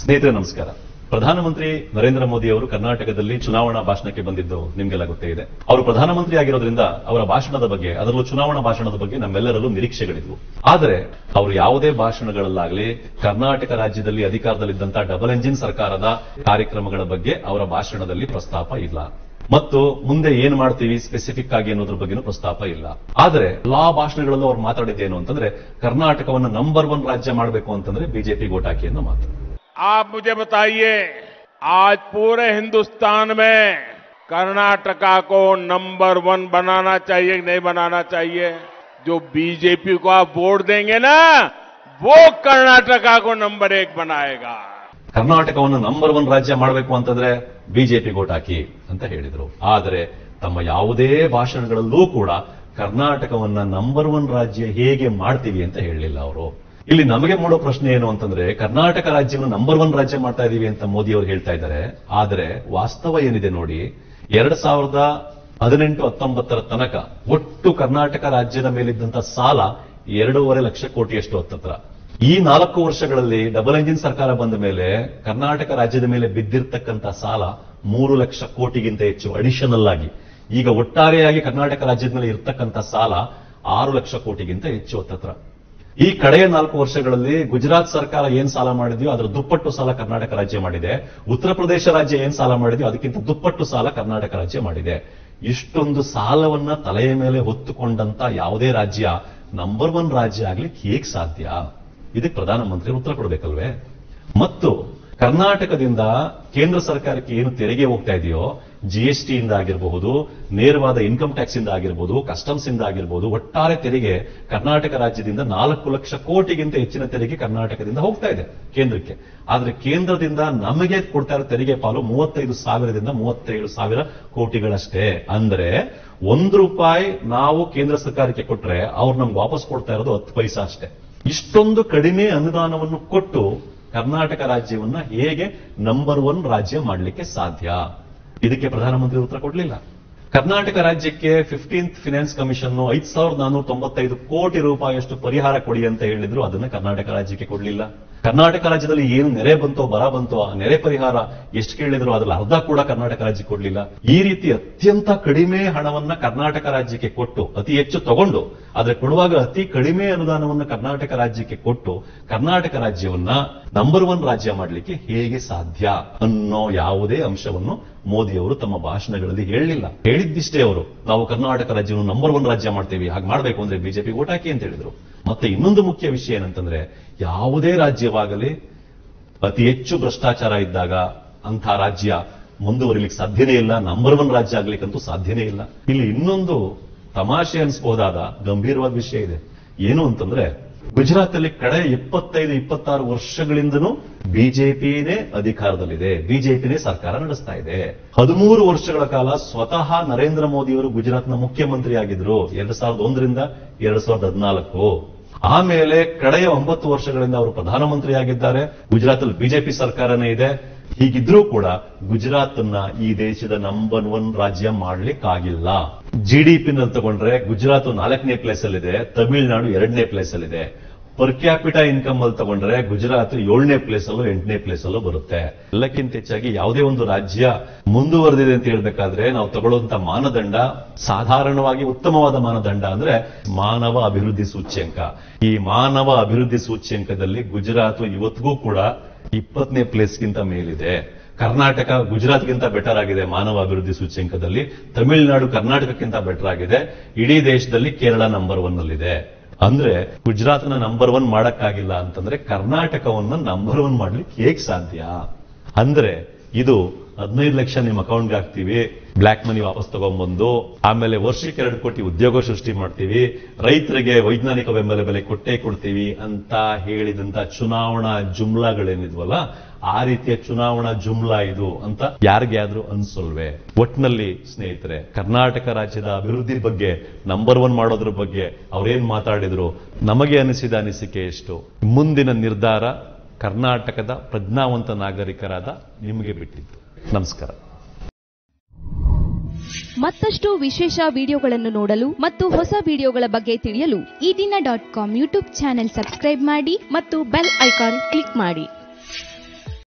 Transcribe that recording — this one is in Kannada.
ಸ್ನೇಹಿತರೆ ನಮಸ್ಕಾರ ಪ್ರಧಾನಮಂತ್ರಿ ನರೇಂದ್ರ ಮೋದಿ ಅವರು ಕರ್ನಾಟಕದಲ್ಲಿ ಚುನಾವಣಾ ಭಾಷಣಕ್ಕೆ ಬಂದಿದ್ದು ನಿಮ್ಗೆಲ್ಲ ಗೊತ್ತೇ ಇದೆ ಅವರು ಪ್ರಧಾನಮಂತ್ರಿ ಆಗಿರೋದ್ರಿಂದ ಅವರ ಭಾಷಣದ ಬಗ್ಗೆ ಅದರಲ್ಲೂ ಚುನಾವಣಾ ಭಾಷಣದ ಬಗ್ಗೆ ನಮ್ಮೆಲ್ಲರಲ್ಲೂ ನಿರೀಕ್ಷೆಗಳಿದ್ವು ಆದರೆ ಅವರು ಯಾವುದೇ ಭಾಷಣಗಳಲ್ಲಾಗಲಿ ಕರ್ನಾಟಕ ರಾಜ್ಯದಲ್ಲಿ ಅಧಿಕಾರದಲ್ಲಿದ್ದಂತಹ ಡಬಲ್ ಎಂಜಿನ್ ಸರ್ಕಾರದ ಕಾರ್ಯಕ್ರಮಗಳ ಬಗ್ಗೆ ಅವರ ಭಾಷಣದಲ್ಲಿ ಪ್ರಸ್ತಾಪ ಇಲ್ಲ ಮತ್ತು ಮುಂದೆ ಏನ್ ಮಾಡ್ತೀವಿ ಸ್ಪೆಸಿಫಿಕ್ ಆಗಿ ಅನ್ನೋದ್ರ ಬಗ್ಗೆನೂ ಪ್ರಸ್ತಾಪ ಇಲ್ಲ ಆದರೆ ಎಲ್ಲಾ ಭಾಷಣಗಳಲ್ಲೂ ಅವ್ರು ಮಾತಾಡಿದ್ದೇನು ಅಂತಂದ್ರೆ ಕರ್ನಾಟಕವನ್ನು ನಂಬರ್ ಒನ್ ರಾಜ್ಯ ಮಾಡಬೇಕು ಅಂತಂದ್ರೆ ಬಿಜೆಪಿ ಓಟ್ ಹಾಕಿ ಅನ್ನೋ ಮಾತು आप मुझे बताइए आज पूरे हिंदुस्तान में कर्नाटका को नंबर वन बनाना चाहिए कि नहीं बनाना चाहिए जो बीजेपी को आप वोट देंगे ना वो कर्नाटका को नंबर एक बनाएगा ಕರ್ನಾಟಕವನ್ನು ನಂಬರ್ ಒನ್ ರಾಜ್ಯ ಮಾಡಬೇಕು ಅಂತಂದ್ರೆ ಬಿಜೆಪಿ ಓಟ್ ಹಾಕಿ ಅಂತ ಹೇಳಿದ್ರು ಆದರೆ ತಮ್ಮ ಯಾವುದೇ ಭಾಷಣಗಳಲ್ಲೂ ಕೂಡ ಕರ್ನಾಟಕವನ್ನ ನಂಬರ್ ಒನ್ ರಾಜ್ಯ ಹೇಗೆ ಮಾಡ್ತೀವಿ ಅಂತ ಹೇಳಲಿಲ್ಲ ಅವರು ಇಲ್ಲಿ ನಮಗೆ ಮೂಡೋ ಪ್ರಶ್ನೆ ಏನು ಅಂತಂದ್ರೆ ಕರ್ನಾಟಕ ರಾಜ್ಯವನ್ನು ನಂಬರ್ ಒನ್ ರಾಜ್ಯ ಮಾಡ್ತಾ ಇದೀವಿ ಅಂತ ಮೋದಿ ಅವರು ಹೇಳ್ತಾ ಇದ್ದಾರೆ ಆದರೆ ವಾಸ್ತವ ಏನಿದೆ ನೋಡಿ ಎರಡ್ ಸಾವಿರದ ಹದಿನೆಂಟು ಹತ್ತೊಂಬತ್ತರ ತನಕ ಒಟ್ಟು ಕರ್ನಾಟಕ ರಾಜ್ಯದ ಮೇಲಿದ್ದಂತ ಸಾಲ ಎರಡೂವರೆ ಲಕ್ಷ ಕೋಟಿಯಷ್ಟು ಹತ್ತತ್ರ ಈ ನಾಲ್ಕು ವರ್ಷಗಳಲ್ಲಿ ಡಬಲ್ ಎಂಜಿನ್ ಸರ್ಕಾರ ಬಂದ ಮೇಲೆ ಕರ್ನಾಟಕ ರಾಜ್ಯದ ಮೇಲೆ ಬಿದ್ದಿರ್ತಕ್ಕಂಥ ಸಾಲ ಮೂರು ಲಕ್ಷ ಕೋಟಿಗಿಂತ ಹೆಚ್ಚು ಅಡಿಷನಲ್ ಆಗಿ ಈಗ ಒಟ್ಟಾರೆಯಾಗಿ ಕರ್ನಾಟಕ ರಾಜ್ಯದ ಮೇಲೆ ಇರ್ತಕ್ಕಂಥ ಸಾಲ ಆರು ಲಕ್ಷ ಕೋಟಿಗಿಂತ ಹೆಚ್ಚು ಹತ್ತತ್ರ ಈ ಕಡೆಯ ನಾಲ್ಕು ವರ್ಷಗಳಲ್ಲಿ ಗುಜರಾತ್ ಸರ್ಕಾರ ಏನ್ ಸಾಲ ಮಾಡಿದ್ಯೋ ಅದರ ದುಪ್ಪಟ್ಟು ಸಾಲ ಕರ್ನಾಟಕ ರಾಜ್ಯ ಮಾಡಿದೆ ಉತ್ತರ ಪ್ರದೇಶ ರಾಜ್ಯ ಏನ್ ಸಾಲ ಮಾಡಿದ್ಯೋ ಅದಕ್ಕಿಂತ ದುಪ್ಪಟ್ಟು ಸಾಲ ಕರ್ನಾಟಕ ರಾಜ್ಯ ಮಾಡಿದೆ ಇಷ್ಟೊಂದು ಸಾಲವನ್ನ ತಲೆಯ ಮೇಲೆ ಹೊತ್ತುಕೊಂಡಂತ ಯಾವುದೇ ರಾಜ್ಯ ನಂಬರ್ ಒನ್ ರಾಜ್ಯ ಆಗ್ಲಿಕ್ಕೆ ಹೇಗ್ ಸಾಧ್ಯ ಇದಕ್ಕೆ ಪ್ರಧಾನಮಂತ್ರಿ ಉತ್ತರ ಕೊಡಬೇಕಲ್ವೇ ಮತ್ತು ಕರ್ನಾಟಕದಿಂದ ಕೇಂದ್ರ ಸರ್ಕಾರಕ್ಕೆ ಏನು ತೆರಿಗೆ ಹೋಗ್ತಾ ಇದೆಯೋ ಜಿಎಸ್ಟಿ ಇಂದ ಆಗಿರಬಹುದು ನೇರವಾದ ಇನ್ಕಮ್ ಟ್ಯಾಕ್ಸ್ ಇಂದ ಆಗಿರಬಹುದು ಕಸ್ಟಮ್ಸ್ ಇಂದ ಆಗಿರಬಹುದು ಒಟ್ಟಾರೆ ತೆರಿಗೆ ಕರ್ನಾಟಕ ರಾಜ್ಯದಿಂದ ನಾಲ್ಕು ಲಕ್ಷ ಕೋಟಿಗಿಂತ ಹೆಚ್ಚಿನ ತೆರಿಗೆ ಕರ್ನಾಟಕದಿಂದ ಹೋಗ್ತಾ ಇದೆ ಕೇಂದ್ರಕ್ಕೆ ಆದ್ರೆ ಕೇಂದ್ರದಿಂದ ನಮಗೆ ಕೊಡ್ತಾ ಇರೋ ತೆರಿಗೆ ಪಾಲು ಮೂವತ್ತೈದು ಸಾವಿರದಿಂದ ಮೂವತ್ತೇಳು ಸಾವಿರ ಕೋಟಿಗಳಷ್ಟೇ ಅಂದ್ರೆ ಒಂದು ರೂಪಾಯಿ ನಾವು ಕೇಂದ್ರ ಸರ್ಕಾರಕ್ಕೆ ಕೊಟ್ರೆ ಅವ್ರು ನಮ್ಗೆ ವಾಪಸ್ ಕೊಡ್ತಾ ಇರೋದು ಹತ್ತು ಪೈಸಾ ಅಷ್ಟೇ ಇಷ್ಟೊಂದು ಕಡಿಮೆ ಅನುದಾನವನ್ನು ಕೊಟ್ಟು ಕರ್ನಾಟಕ ರಾಜ್ಯವನ್ನ ಹೇಗೆ ನಂಬರ್ ಒನ್ ರಾಜ್ಯ ಮಾಡಲಿಕ್ಕೆ ಸಾಧ್ಯ ಇದಕ್ಕೆ ಪ್ರಧಾನಮಂತ್ರಿ ಉತ್ತರ ಕೊಡಲಿಲ್ಲ ಕರ್ನಾಟಕ ರಾಜ್ಯಕ್ಕೆ ಫಿಫ್ಟೀನ್ತ್ ಫಿನಾನ್ಸ್ ಕಮಿಷನ್ ಐದ್ ಸಾವಿರದ ನಾನೂರ ತೊಂಬತ್ತೈದು ಕೋಟಿ ರೂಪಾಯಿಯಷ್ಟು ಪರಿಹಾರ ಕೊಡಿ ಅಂತ ಹೇಳಿದ್ರು ಅದನ್ನ ಕರ್ನಾಟಕ ರಾಜ್ಯಕ್ಕೆ ಕೊಡಲಿಲ್ಲ ಕರ್ನಾಟಕ ರಾಜ್ಯದಲ್ಲಿ ಏನು ನೆರೆ ಬಂತೋ ಬರ ಬಂತೋ ಆ ನೆರೆ ಪರಿಹಾರ ಎಷ್ಟು ಕೇಳಿದ್ರು ಅದ್ರಲ್ಲಿ ಅರ್ಧ ಕೂಡ ಕರ್ನಾಟಕ ರಾಜ್ಯಕ್ಕೆ ಕೊಡಲಿಲ್ಲ ಈ ರೀತಿ ಅತ್ಯಂತ ಕಡಿಮೆ ಹಣವನ್ನ ಕರ್ನಾಟಕ ರಾಜ್ಯಕ್ಕೆ ಕೊಟ್ಟು ಅತಿ ಹೆಚ್ಚು ತಗೊಂಡು ಆದ್ರೆ ಕೊಡುವಾಗ ಅತಿ ಕಡಿಮೆ ಅನುದಾನವನ್ನ ಕರ್ನಾಟಕ ರಾಜ್ಯಕ್ಕೆ ಕೊಟ್ಟು ಕರ್ನಾಟಕ ರಾಜ್ಯವನ್ನ ನಂಬರ್ ಒನ್ ರಾಜ್ಯ ಮಾಡಲಿಕ್ಕೆ ಹೇಗೆ ಸಾಧ್ಯ ಅನ್ನೋ ಯಾವುದೇ ಅಂಶವನ್ನು ಮೋದಿ ಅವರು ತಮ್ಮ ಭಾಷಣಗಳಲ್ಲಿ ಹೇಳಲಿಲ್ಲ ಹೇಳಿದ್ದಿಷ್ಟೇ ಅವರು ನಾವು ಕರ್ನಾಟಕ ರಾಜ್ಯವನ್ನು ನಂಬರ್ ಒನ್ ರಾಜ್ಯ ಮಾಡ್ತೀವಿ ಹಾಗೆ ಮಾಡಬೇಕು ಅಂದ್ರೆ ಬಿಜೆಪಿ ಓಟ್ ಹಾಕಿ ಅಂತ ಹೇಳಿದ್ರು ಮತ್ತೆ ಇನ್ನೊಂದು ಮುಖ್ಯ ವಿಷಯ ಏನಂತಂದ್ರೆ ಯಾವುದೇ ರಾಜ್ಯವಾಗಲಿ ಅತಿ ಹೆಚ್ಚು ಭ್ರಷ್ಟಾಚಾರ ಇದ್ದಾಗ ಅಂಥ ರಾಜ್ಯ ಮುಂದುವರಿಲಿಕ್ಕೆ ಸಾಧ್ಯನೇ ಇಲ್ಲ ನಂಬರ್ ಒನ್ ರಾಜ್ಯ ಆಗ್ಲಿಕ್ಕಂತೂ ಸಾಧ್ಯನೇ ಇಲ್ಲ ಇಲ್ಲಿ ಇನ್ನೊಂದು ತಮಾಷೆ ಅನ್ಸ್ಬಹುದಾದ ಗಂಭೀರವಾದ ವಿಷಯ ಇದೆ ಏನು ಅಂತಂದ್ರೆ ಗುಜರಾತ್ ಅಲ್ಲಿ ಕಡೆ ಇಪ್ಪತ್ತೈದು ಇಪ್ಪತ್ತಾರು ವರ್ಷಗಳಿಂದನೂ ಬಿಜೆಪಿನೇ ಅಧಿಕಾರದಲ್ಲಿದೆ ಬಿಜೆಪಿನೇ ಸರ್ಕಾರ ನಡೆಸ್ತಾ ಇದೆ ಹದಿಮೂರು ವರ್ಷಗಳ ಕಾಲ ಸ್ವತಃ ನರೇಂದ್ರ ಮೋದಿ ಅವರು ಗುಜರಾತ್ನ ಮುಖ್ಯಮಂತ್ರಿ ಆಗಿದ್ರು ಎರಡ್ ಸಾವಿರದ ಒಂದರಿಂದ ಎರಡ್ ಸಾವಿರದ ಹದಿನಾಲ್ಕು ಆಮೇಲೆ ಕಡೆಯ ಒಂಬತ್ತು ವರ್ಷಗಳಿಂದ ಅವರು ಪ್ರಧಾನಮಂತ್ರಿ ಆಗಿದ್ದಾರೆ ಗುಜರಾತ್ ಅಲ್ಲಿ ಬಿಜೆಪಿ ಸರ್ಕಾರನೇ ಇದೆ ಹೀಗಿದ್ರೂ ಕೂಡ ಗುಜರಾತ್ ಅನ್ನ ಈ ದೇಶದ ನಂಬರ್ ಒನ್ ರಾಜ್ಯ ಮಾಡ್ಲಿಕ್ಕಾಗಿಲ್ಲ ಜಿಡಿಪಿನಲ್ಲಿ ತಗೊಂಡ್ರೆ ಗುಜರಾತ್ ನಾಲ್ಕನೇ ಪ್ಲೇಸ್ ಅಲ್ಲಿದೆ ತಮಿಳುನಾಡು ಎರಡನೇ ಪ್ಲೇಸ್ ಅಲ್ಲಿದೆ ಪರ್ ಕ್ಯಾಪಿಟಾ ಇನ್ಕಮ್ ಅಲ್ಲಿ ತಗೊಂಡ್ರೆ ಗುಜರಾತ್ ಏಳನೇ ಪ್ಲೇಸ್ ಅಲ್ಲೂ ಎಂಟನೇ ಪ್ಲೇಸ್ ಅಲ್ಲೂ ಬರುತ್ತೆ ಎಲ್ಲಕ್ಕಿಂತ ಹೆಚ್ಚಾಗಿ ಯಾವುದೇ ಒಂದು ರಾಜ್ಯ ಮುಂದುವರೆದಿದೆ ಅಂತ ಹೇಳ್ಬೇಕಾದ್ರೆ ನಾವು ತಗೊಳ್ಳುವಂತ ಮಾನದಂಡ ಸಾಧಾರಣವಾಗಿ ಉತ್ತಮವಾದ ಮಾನದಂಡ ಅಂದ್ರೆ ಮಾನವ ಅಭಿವೃದ್ಧಿ ಸೂಚ್ಯಂಕ ಈ ಮಾನವ ಅಭಿವೃದ್ಧಿ ಸೂಚ್ಯಂಕದಲ್ಲಿ ಗುಜರಾತ್ ಇವತ್ತಿಗೂ ಕೂಡ ಇಪ್ಪತ್ತನೇ ಪ್ಲೇಸ್ಗಿಂತ ಮೇಲಿದೆ ಕರ್ನಾಟಕ ಗುಜರಾತ್ಗಿಂತ ಬೆಟರ್ ಆಗಿದೆ ಮಾನವ ಅಭಿವೃದ್ಧಿ ಸೂಚ್ಯಂಕದಲ್ಲಿ ತಮಿಳುನಾಡು ಕರ್ನಾಟಕಕ್ಕಿಂತ ಬೆಟರ್ ಆಗಿದೆ ಇಡೀ ದೇಶದಲ್ಲಿ ಕೇರಳ ನಂಬರ್ ಒನ್ ಅಲ್ಲಿದೆ ಅಂದ್ರೆ ಗುಜರಾತ್ನ ನಂಬರ್ ಒನ್ ಮಾಡಕ್ಕಾಗಿಲ್ಲ ಅಂತಂದ್ರೆ ಕರ್ನಾಟಕವನ್ನ ನಂಬರ್ ಒನ್ ಮಾಡ್ಲಿಕ್ಕೆ ಹೇಗ್ ಸಾಧ್ಯ ಅಂದ್ರೆ ಇದು ಹದಿನೈದು ಲಕ್ಷ ನಿಮ್ಮ ಅಕೌಂಟ್ಗೆ ಹಾಕ್ತಿವಿ ಬ್ಲಾಕ್ ಮನಿ ವಾಪಸ್ ತಗೊಂಡ್ಬಂದು ಆಮೇಲೆ ವರ್ಷಕ್ಕೆ ಎರಡು ಕೋಟಿ ಉದ್ಯೋಗ ಸೃಷ್ಟಿ ಮಾಡ್ತೀವಿ ರೈತರಿಗೆ ವೈಜ್ಞಾನಿಕ ಬೆಂಬಲ ಬೆಲೆ ಕೊಟ್ಟೇ ಕೊಡ್ತೀವಿ ಅಂತ ಹೇಳಿದಂತ ಚುನಾವಣಾ ಜುಮ್ಲಾಗಳೇನಿದ್ವಲ್ಲ ಆ ರೀತಿಯ ಚುನಾವಣಾ ಜುಮ್ಲಾ ಇದು ಅಂತ ಯಾರಿಗೆ ಆದ್ರೂ ಅನ್ಸಲ್ವೇ ಒಟ್ನಲ್ಲಿ ಸ್ನೇಹಿತರೆ ಕರ್ನಾಟಕ ರಾಜ್ಯದ ಅಭಿವೃದ್ಧಿ ಬಗ್ಗೆ ನಂಬರ್ ಒನ್ ಮಾಡೋದ್ರ ಬಗ್ಗೆ ಅವ್ರೇನ್ ಮಾತಾಡಿದ್ರು ನಮಗೆ ಅನಿಸಿದ ಅನಿಸಿಕೆ ಎಷ್ಟು ಮುಂದಿನ ನಿರ್ಧಾರ ಕರ್ನಾಟಕದ ಪ್ರಜ್ಞಾವಂತ ನಾಗರಿಕರಾದ ನಿಮಗೆ ಬಿಟ್ಟಿದ್ದು ನಮಸ್ಕಾರ ಮತ್ತಷ್ಟು ವಿಶೇಷ ವಿಡಿಯೋಗಳನ್ನು ನೋಡಲು ಮತ್ತು ಹೊಸ ವಿಡಿಯೋಗಳ ಬಗ್ಗೆ ತಿಳಿಯಲು Ee Dina dot com YouTube channel subscribe ಮಾಡಿ ಮತ್ತು ಬೆಲ್ ಐಕಾನ್ ಕ್ಲಿಕ್ ಮಾಡಿ